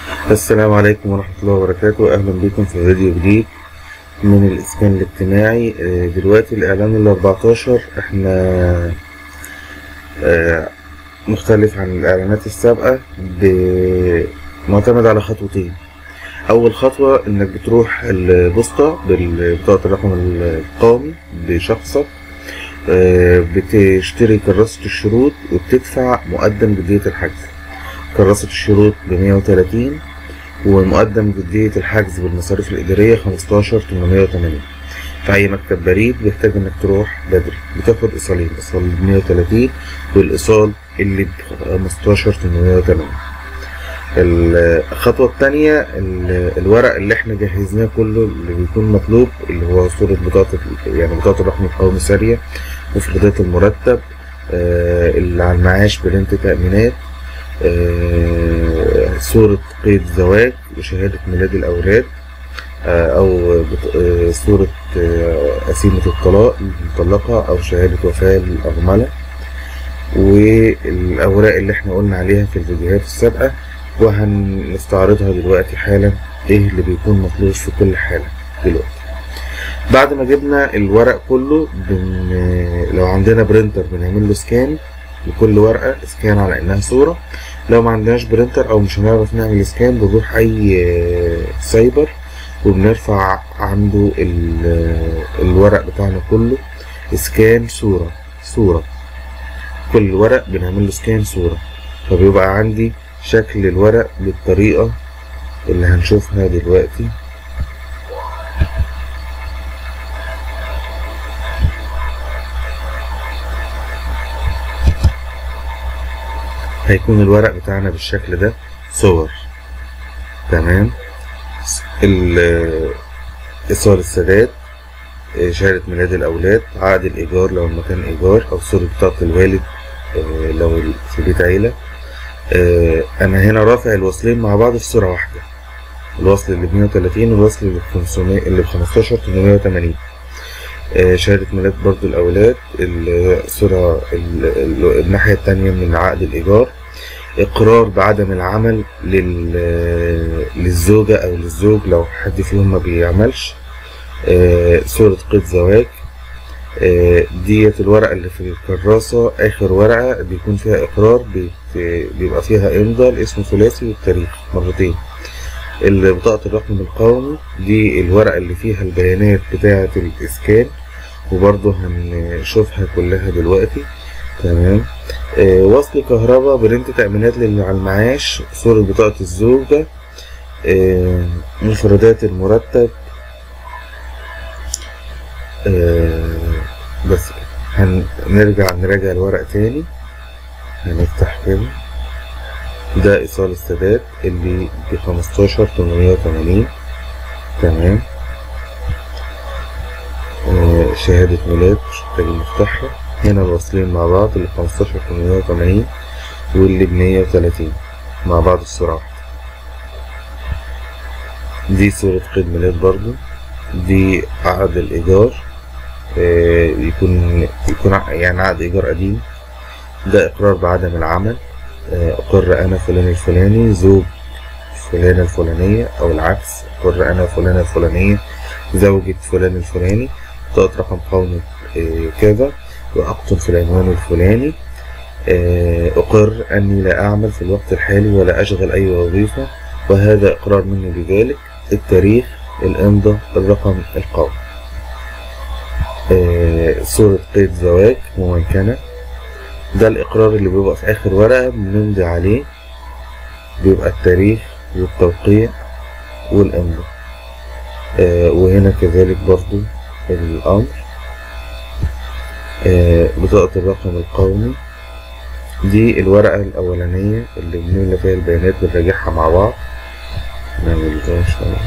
السلام عليكم ورحمة الله وبركاته أهلا بكم في فيديو جديد من الإسكان الاجتماعي آه، دلوقتي الإعلان ال 14 إحنا آه، مختلف عن الإعلانات السابقة ب- معتمد على خطوتين أول خطوة إنك بتروح البوسطة ببطاقة الرقم القومي بشخصك آه، بتشتري كراسة الشروط وبتدفع مقدم جدية الحجز كراسة الشروط بمية وتلاتين ومقدم جدية الحجز بالمصاريف الإدارية خمستاشر تمنمية وتمانين في أي مكتب بريد بيحتاج إنك تروح بدري بتاخد إيصالين إيصال بمية وتلاتين والإيصال اللي بخمستاشر تمنمية وتمانين الخطوة التانية ال- الورق اللي احنا جهزناه كله اللي بيكون مطلوب اللي هو صورة بطاقة يعني بطاقة الرقم القومي سارية مفردات المرتب آه، اللي على المعاش برنت تأمينات آه، صورة قيد زواج وشهادة ميلاد الأولاد آه، أو بط- آه، صورة آه، قسيمة الطلاق المطلقة أو شهادة وفاة للأرملة والأوراق اللي احنا قلنا عليها في الفيديوهات السابقة وهنستعرضها دلوقتي حالا ايه اللي بيكون مطلوب في كل حالة دلوقتي بعد ما جبنا الورق كله بن... لو عندنا برينتر بنعمل له سكان لكل ورقة سكان على انها صورة لو ما عندناش برينتر او مش هنعرف نعمل سكان بنروح اي آه، سايبر وبنرفع عنده ال- آه، الورق بتاعنا كله سكان صورة صورة كل ورق بنعمل له سكان صورة فبيبقى عندي شكل الورق بالطريقة اللي هنشوفها دلوقتي هيكون الورق بتاعنا بالشكل ده صور تمام ال- إيصال السداد آه، شهادة ميلاد الأولاد عقد الإيجار لو المكان إيجار أو صورة بطاقة الوالد آه، لو في بيت عيلة آه، أنا هنا رافع الوصلين مع بعض في صورة واحدة الوصل اللي ب 130 والوصل اللي ب 500 اللي ب 15 880 آه، شهادة ميلاد برضو الأولاد الصورة ال- ال- الناحية التانية من عقد الإيجار إقرار بعدم العمل لل- للزوجة أو للزوج لو حد فيهم ما بيعملش آه، صورة قيد زواج آه، ديت الورقة اللي في الكراسة آخر ورقة بيكون فيها إقرار بيت- بيبقى فيها إمضاء الاسم ثلاثي والتاريخ مرتين اللي بطاقة الرقم القومي دي الورقة اللي فيها البيانات بتاعة الإسكان وبرضه هنشوفها كلها دلوقتي تمام آه وصل كهرباء برنت تأمينات للي على المعاش صورة بطاقة الزوجة آه مفردات المرتب آه بس كده هنرجع نراجع الورق تاني هنفتح كده ده إيصال السداد اللي بخمستاشر تمنمية وتمانين تمام آه، شهادة ميلاد مش محتاجين نفتحها هنا الواصلين مع بعض اللي بخمستاشر تمنمية وتمانين واللي بمية وتلاتين مع بعض الصورة واحدة دي صورة قيد ميلاد برضو دي عقد الإيجار آه، يكون يكون ع- يعني عقد إيجار قديم ده إقرار بعدم العمل آه، أقر أنا فلان الفلاني زوج فلانة الفلانية أو العكس أقر أنا فلانة الفلانية زوجة فلان الفلاني بطاقة رقم قومي آه، كذا وأقتل في العنوان الفلاني آه، أقر أني لا أعمل في الوقت الحالي ولا أشغل أي وظيفة وهذا إقرار مني بذلك التاريخ الإمضاء الرقم القومي آه، صورة قيد زواج ممكنة ده الإقرار اللي بيبقى في آخر ورقة بنمضي عليه بيبقى التاريخ والتوقيع والإمضاء آه، وهنا كذلك برضو الأمر آه، بطاقة الرقم القومي دي الورقة الأولانية اللي بنملى فيها البيانات بنراجعها مع بعض نعمل ده إن شاء الله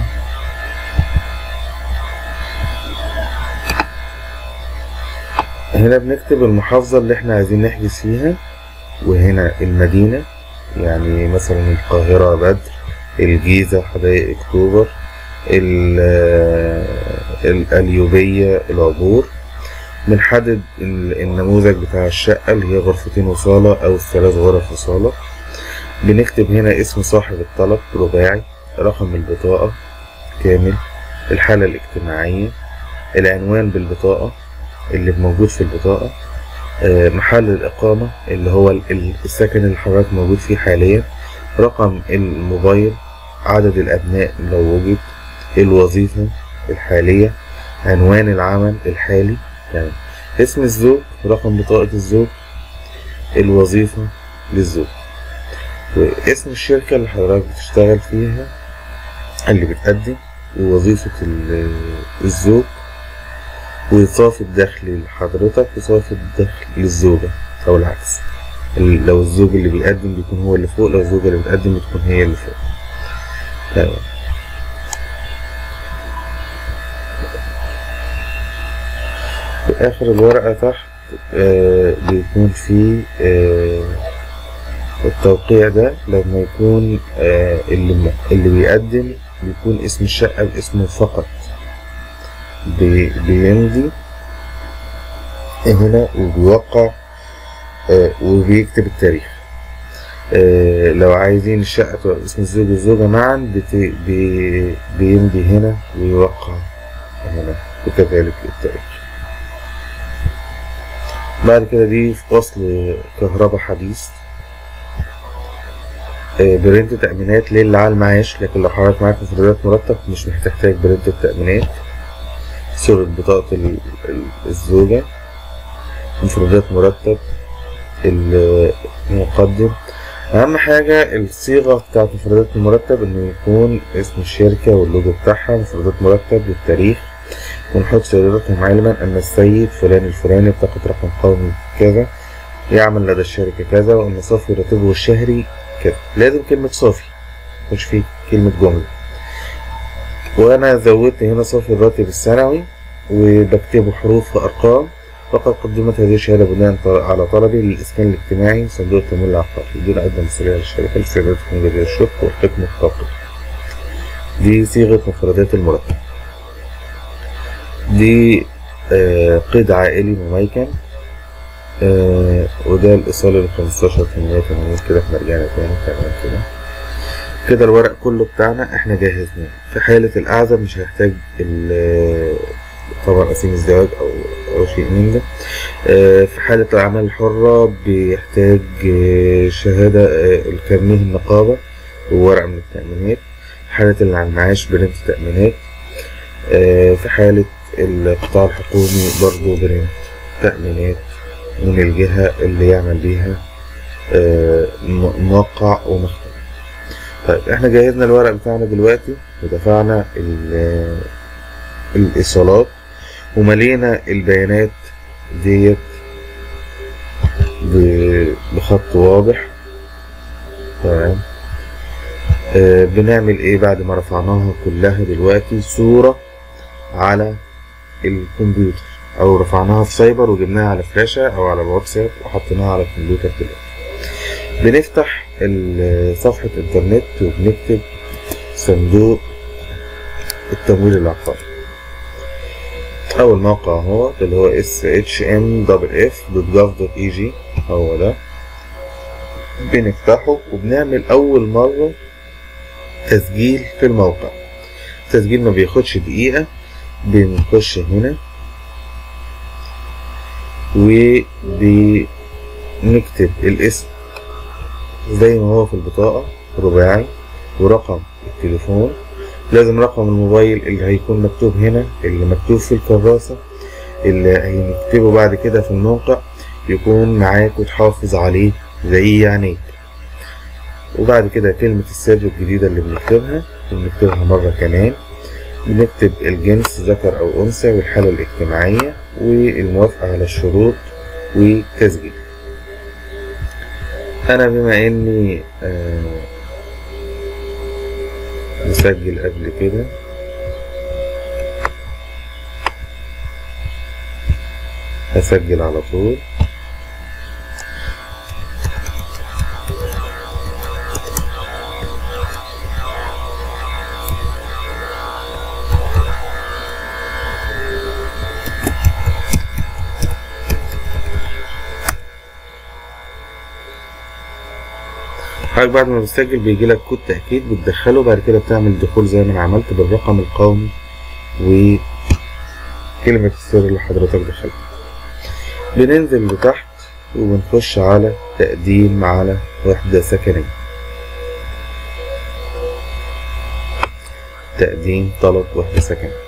هنا بنكتب المحافظة اللي احنا عايزين نحجز فيها وهنا المدينة يعني مثلا القاهرة بدر الجيزة حدائق أكتوبر ال- القليوبية العبور بنحدد ال- النموذج بتاع الشقة اللي هي غرفتين وصالة أو الثلاث غرف وصالة بنكتب هنا اسم صاحب الطلب رباعي رقم البطاقة كامل الحالة الاجتماعية العنوان بالبطاقة اللي موجود في البطاقة آه، محل الإقامة اللي هو ال- ال- السكن اللي حضرتك موجود فيه حاليا رقم الموبايل عدد الأبناء لو وجد الوظيفة الحالية عنوان العمل الحالي يعني اسم الزوج رقم بطاقة الزوج الوظيفة للزوج واسم الشركة اللي حضرتك بتشتغل فيها اللي بتأدي ووظيفة ال- الزوج وصافي الدخل لحضرتك وصافي الدخل للزوجة أو العكس ال- لو الزوج اللي بيقدم بيكون هو اللي فوق لو الزوجة اللي بتقدم بتكون هي اللي فوق تمام في آخر الورقة تحت آه بيكون في آه التوقيع ده لما يكون آه اللي اللي بيقدم بيكون اسم الشقة باسمه فقط بي- بيمضي هنا وبيوقع آه وبيكتب التاريخ آه لو عايزين الشقة تبقى باسم الزوج والزوجة معا بت... بي... بيمضي هنا ويوقع هنا وكذلك التاريخ بعد كده دي في فصل كهرباء حديث آه، برنت تأمينات للي على المعاش لكن لو حضرتك معاك مفردات مرتب مش محتاج برنت التأمينات صورة بطاقة ال- ال- الزوجة مفردات مرتب المقدم أهم حاجة الصيغة بتاعت مفردات المرتب إنه يكون اسم الشركة واللوجو بتاعها مفردات مرتب والتاريخ ونحط سيادتهم علما أن السيد فلان الفلاني بطاقة رقم قومي كذا يعمل لدى الشركة كذا وأن صافي راتبه الشهري كذا لازم كلمة صافي مش في كلمة جملة وأنا زودت هنا صافي الراتب السنوي وبكتبه حروف وأرقام فقد قدمت هذه الشهادة بناء على طلبي للإسكان الاجتماعي صندوق التمويل العقاري دون أدنى مسؤولية للشركة لسيادتكم جزيل الشكر والحكم التوقيت دي صيغة مفردات المرتب دي آه قيد عائلي مميكن آه وده الإيصال ال 15 880 كده احنا رجعنا تاني تمام كده كده الورق كله بتاعنا احنا جهزناه في حالة الأعزب مش هيحتاج ال- طبعا أسيم الزواج أو أو شيء من ده آه، في حالة الأعمال الحرة بيحتاج آه، شهادة آه، الكارنيه النقابة وورق من التأمينات في حالة اللي على المعاش برنت تأمينات آه، في حالة القطاع الحكومي برضو برنت تأمينات من الجهة اللي يعمل بيها آه، م- موقع ومختم طيب احنا جهزنا الورق بتاعنا دلوقتي ودفعنا ال- الايصالات وملينا البيانات ديت ب- بخط واضح تمام آه بنعمل ايه بعد ما رفعناها كلها دلوقتي صورة على الكمبيوتر او رفعناها في سايبر وجبناها على فلاشة او على الواتساب وحطيناها على الكمبيوتر دلوقتي بنفتح ال- صفحة انترنت وبنكتب صندوق التمويل العقاري أول موقع هو اللي هو shmff.gov.eg هو ده بنفتحه وبنعمل أول مرة تسجيل في الموقع التسجيل ما بياخدش دقيقة بنخش هنا وبنكتب الاسم زي ما هو في البطاقة رباعي ورقم التليفون لازم رقم الموبايل اللي هيكون مكتوب هنا اللي مكتوب في الكراسة اللي هنكتبه بعد كده في الموقع يكون معاك وتحافظ عليه زي عينيك وبعد كده كلمة السر الجديدة اللي بنكتبها بنكتبها مرة كمان بنكتب الجنس ذكر أو أنثى والحالة الاجتماعية والموافقة على الشروط وتسجيل أنا بما إني آه مسجل قبل كده هسجل على طول حضرتك بعد ما بتسجل بيجي لك كود تأكيد بتدخله بعد كده بتعمل دخول زي ما انا عملت بالرقم القومي وكلمة السر اللي حضرتك دخلتها بننزل لتحت وبنخش على تقديم على وحدة سكنية تقديم طلب وحدة سكنية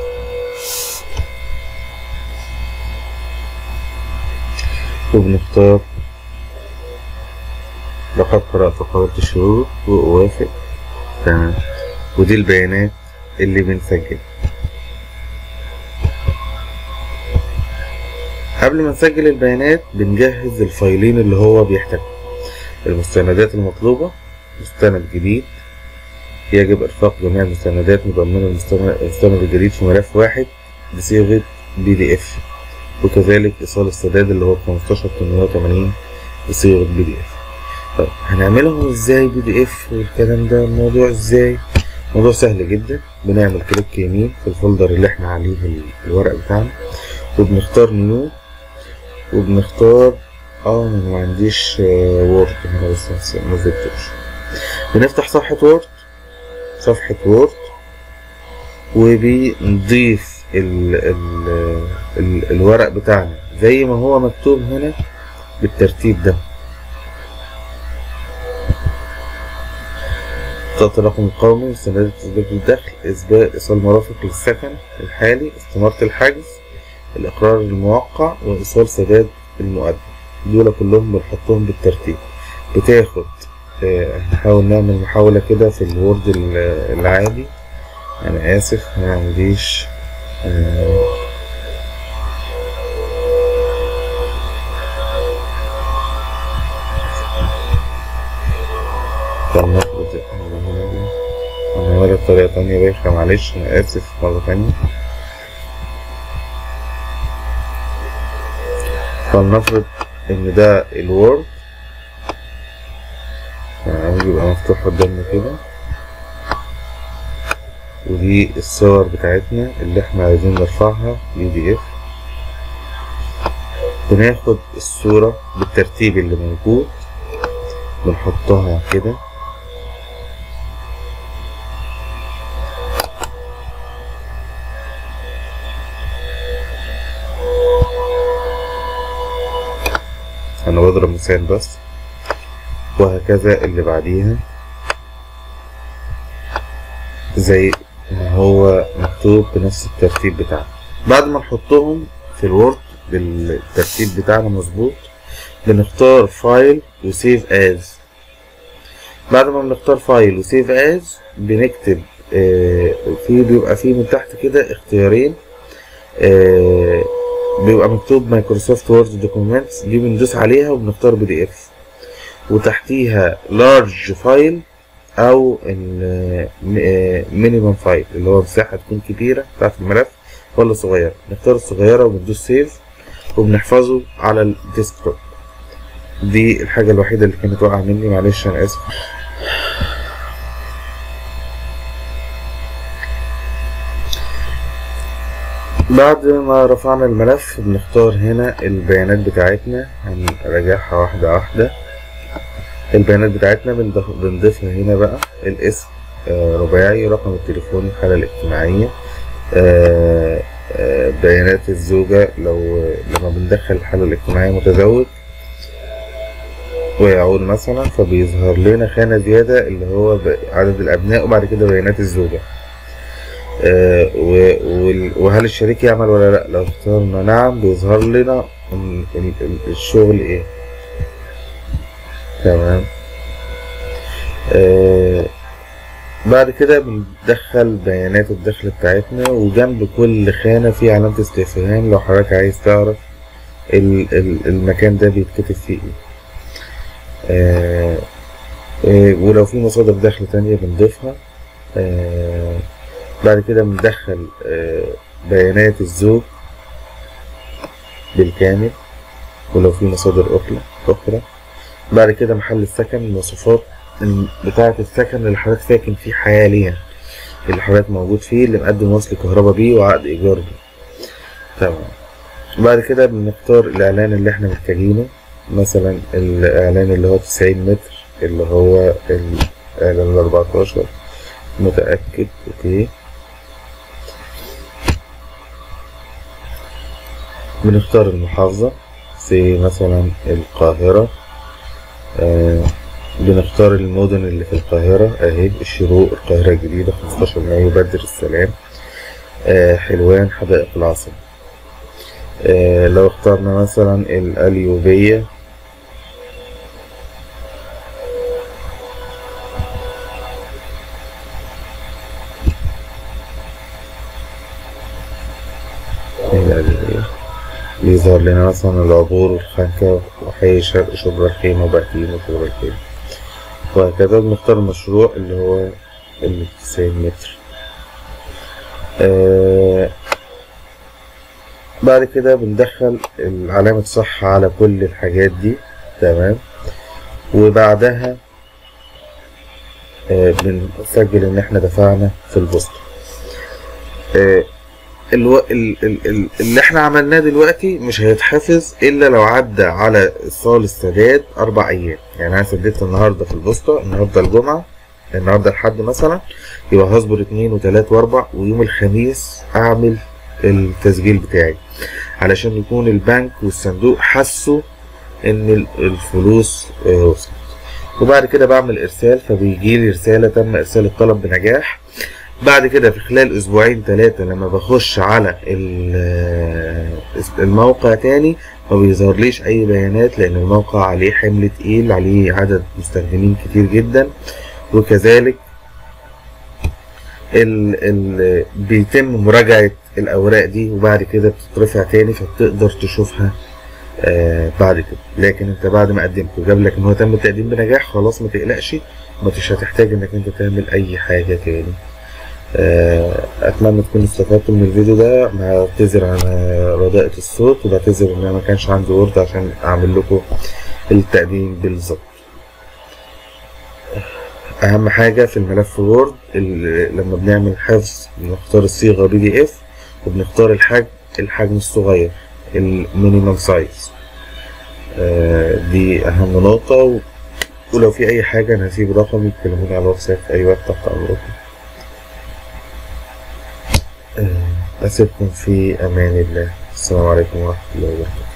وبنختار لقد قرأت قرأت الشروط وأوافق تمام ودي البيانات اللي بنسجلها قبل ما نسجل البيانات بنجهز الفايلين اللي هو بيحتاجهم المستندات المطلوبة مستند جديد يجب إرفاق جميع المستندات مضمنة المستند المستند الجديد في ملف واحد بصيغة بي دي اف وكذلك إيصال السداد اللي هو 15880 بصيغة بي دي اف طيب هنعملهم ازاي بي دي اف والكلام ده الموضوع ازاي موضوع سهل جدا بنعمل كليك يمين في الفولدر اللي احنا عليه ال- الورق بتاعنا وبنختار نيو وبنختار اه أنا ما عنديش آه، وورد هنا بس بس ما زدتوش بنفتح صفحة وورد صفحة وورد وبنضيف ال ال ال الورق بتاعنا زي ما هو مكتوب هنا بالترتيب ده خط الرقم القومي مستندات تثبيت الدخل إثبات إيصال مرافق للسكن الحالي استمارة الحجز الإقرار الموقع وإيصال سداد المقدم دول كلهم بنحطهم بالترتيب بتاخد آه، هنحاول نعمل محاولة كده في الوورد ال- العادي أنا آسف ما عنديش آه، فلنفرض أنا هنا بطريقة تانية بايخة معلش أنا آسف مرة تانية فلنفرض إن ده الوورد يعني بيبقى مفتوح قدامنا كده ودي الصور بتاعتنا اللي احنا عايزين نرفعها بي دي اف بناخد الصورة بالترتيب اللي موجود بنحطها كده انا بضرب مثال بس وهكذا اللي بعديها زي ما هو مكتوب بنفس الترتيب بتاعنا بعد ما نحطهم في الوورد بالترتيب بتاعنا مظبوط بنختار فايل وسيف از بعد ما بنختار فايل وسيف از بنكتب آه، في بيبقى فيه من تحت كده اختيارين آه، بيبقى مكتوب مايكروسوفت وورد دوكيومنتس دي بندوس عليها وبنختار بي دي اف وتحتيها لارج فايل او مينيمم فايل اللي هو مساحه تكون كبيره بتاعت الملف ولا صغيره نختار الصغيره وبندوس سيف وبنحفظه على الديسكتوب دي الحاجه الوحيده اللي كانت واقعه مني معلش انا اسف بعد ما رفعنا الملف بنختار هنا البيانات بتاعتنا هنراجعها واحدة واحدة البيانات بتاعتنا بنضف- بنضيفها هنا بقى الاسم آه، رباعي رقم التليفون الحالة الاجتماعية آه، آه، بيانات الزوجة لو لما بندخل الحالة الاجتماعية متزوج ويعود مثلا فبيظهر لنا خانة زيادة اللي هو ب- عدد الأبناء وبعد كده بيانات الزوجة آه، و- وال- وهل الشريك يعمل ولا لا لو اخترنا نعم بيظهر لنا ال- ال- ال- الشغل ايه تمام آه، بعد كده بندخل بيانات الدخل بتاعتنا وجنب كل خانة في علامة استفهام لو حضرتك عايز تعرف ال- ال- المكان ده بيتكتب فيه ايه آه، آه، ولو في مصادر دخل تانية بنضيفها آه، بعد كده بندخل آه، بيانات الزوج بالكامل ولو في مصادر أخرى أخرى بعد كده محل السكن المواصفات ال- بتاعة السكن اللي حضرتك ساكن فيه حاليا اللي حضرتك موجود فيه اللي مقدم وصل كهرباء بيه وعقد إيجار بيه تمام بعد كده بنختار الإعلان اللي احنا محتاجينه مثلا الإعلان اللي هو 90 متر اللي هو الإعلان الأربعتاشر متأكد اوكي بنختار المحافظة زي مثلا القاهرة آه بنختار المدن اللي في القاهرة اهي الشروق القاهرة الجديدة 15 مايو بدر السلام آه حلوان حدائق العاصمة آه لو اخترنا مثلا القليوبية القليوبية بيظهر لنا مثلا العبور والخنكة وحي شرق شبرا الخيمة وبقتين وشبرا الخيمة وهكذا بنختار المشروع اللي هو اللي تسعين متر آه بعد كده بندخل علامة صح على كل الحاجات دي تمام وبعدها آه بنسجل ان احنا دفعنا في البوسطة آه الو... ال... ال... ال... اللي احنا عملناه دلوقتي مش هيتحفظ الا لو عدى على ايصال السداد اربع ايام يعني انا سددت النهارده في البوسطه النهارده الجمعه النهارده الحد مثلا يبقى هصبر اتنين وتلات واربع ويوم الخميس اعمل التسجيل بتاعي علشان يكون البنك والصندوق حسوا ان الفلوس وصلت وبعد كده بعمل ارسال فبيجي لي رساله تم ارسال الطلب بنجاح بعد كده في خلال اسبوعين ثلاثة لما بخش على الموقع تاني ما بيظهرليش اي بيانات لان الموقع عليه حمل تقيل عليه عدد مستخدمين كتير جدا وكذلك ال ال بيتم مراجعة الاوراق دي وبعد كده بتترفع تاني فبتقدر تشوفها آه بعد كده لكن انت بعد ما قدمت وجاب لك ان هو تم التقديم بنجاح خلاص ما تقلقش مش هتحتاج انك انت تعمل اي حاجة تاني اتمنى تكونوا استفدتوا من الفيديو ده بعتذر عن رداءة الصوت وبعتذر ان انا ما كانش عندي وورد عشان اعمل لكم التقديم بالظبط اهم حاجه في الملف وورد لما بنعمل حفظ بنختار الصيغه بي دي اف وبنختار الحجم الحجم الصغير المينيمم سايز دي اهم نقطه ولو في اي حاجه انا هسيب رقمي تكلموني على الواتساب في اي وقت تحت امركم أسيبكم في أمان الله السلام عليكم ورحمة الله وبركاته